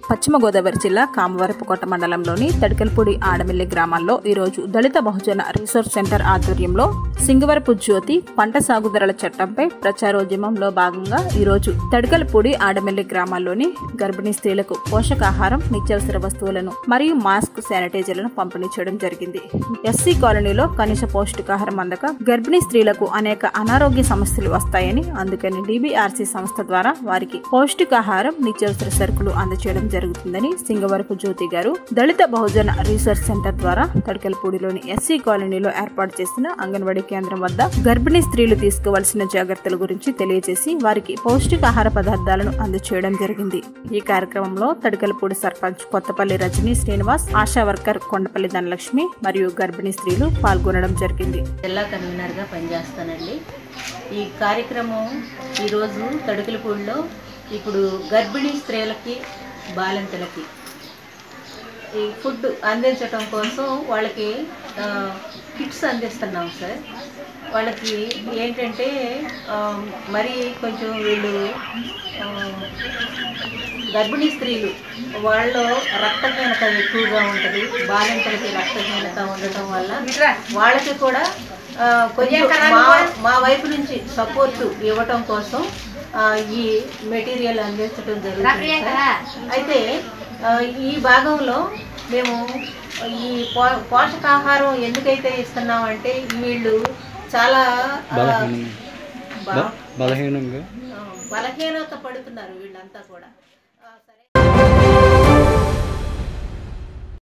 పశ్చిమ గోదావరి జిల్లా కామవరపుకోట మండలంలోని తడికల్పూడి ఆడమిల్లి గ్రామాల్లో ఈరోజు దళిత బహుజన రీసోర్స్ సెంటర్ ఆధ్వర్యంలో సింగవరపు జ్యోతి పంట సాగుదరల చట్టంపై ప్రచారోద్యమంలో భాగంగా ఈరోజు తడికల్పూడి ఆడమిల్లి గ్రామాల్లోని గర్భిణీ స్త్రీలకు పోషకాహారం నిత్యావసర వస్తువులను మరియు మాస్క్ శానిటైజర్లను పంపిణీ చేయడం జరిగింది ఎస్సీ కాలనీలో కనీస పౌష్టికాహారం అందక గర్భిణీ స్త్రీలకు అనేక అనారోగ్య సమస్యలు వస్తాయని అందుకని డిబిఆర్సి సంస్థ ద్వారా వారికి పౌష్టికాహారం నిత్యావసర సరుకులు అందచేయడం జరుగుతుందని సింగవరపు జ్యోతి గారు దళిత బహుజన రీసెర్చ్ సెంటర్ ద్వారా తడకలపూడిలోని ఎస్సీ కాలనీలో ఏర్పాటు చేసిన అంగన్వాడీ కేంద్రం వద్ద గర్భిణీ స్త్రీలు తీసుకోవాల్సిన జాగ్రత్తల గురించి తెలియజేసి వారికి పౌష్టికాహార పదార్థాలను అందచేయడం జరిగింది ఈ కార్యక్రమంలో తడకలపూడి సర్పంచ్ కొత్తపల్లి రజనీ శ్రీనివాస్ ఆశా వర్కర్ కొండపల్లి ధనలక్ష్మి మరియు గర్భిణీ స్త్రీలు పాల్గొనడం జరిగింది జిల్లా కన్వీనర్గా పనిచేస్తానండి ఈ కార్యక్రమం ఈరోజు తడుకులపూడిలో ఇప్పుడు గర్భిణీ స్త్రీలకి బాలింతలకి ఈ ఫుడ్ అందించటం కోసం వాళ్ళకి ఆ, కిట్స్ అందిస్తున్నాం సార్ వాళ్ళకి ఏంటంటే ఆ, మరి కొంచెం వీళ్ళు ఆ, గర్భిణీ స్త్రీలు వాళ్ళలో రక్తహీనత ఎక్కువగా ఉంటుంది బాలింతలకి రక్తహీనత ఉండటం వల్ల వాళ్ళకి కూడా ఆ, కొంచెం మా మా వైపు నుంచి సపోర్ట్ ఇవ్వటం కోసం ఆ, ఈ మెటీరియల్ అందించడం జరుగుతుంది సార్. అయితే ఆ, ఈ భాగంలో మేము ఈ పో పోషకాహారం ఎందుకైతే ఇస్తున్నామంటే వీళ్ళు చాలా ఆ, బా- బలహీనంగా ఆ, బలహీనత పడుతున్నారు వీళ్ళంతా కూడా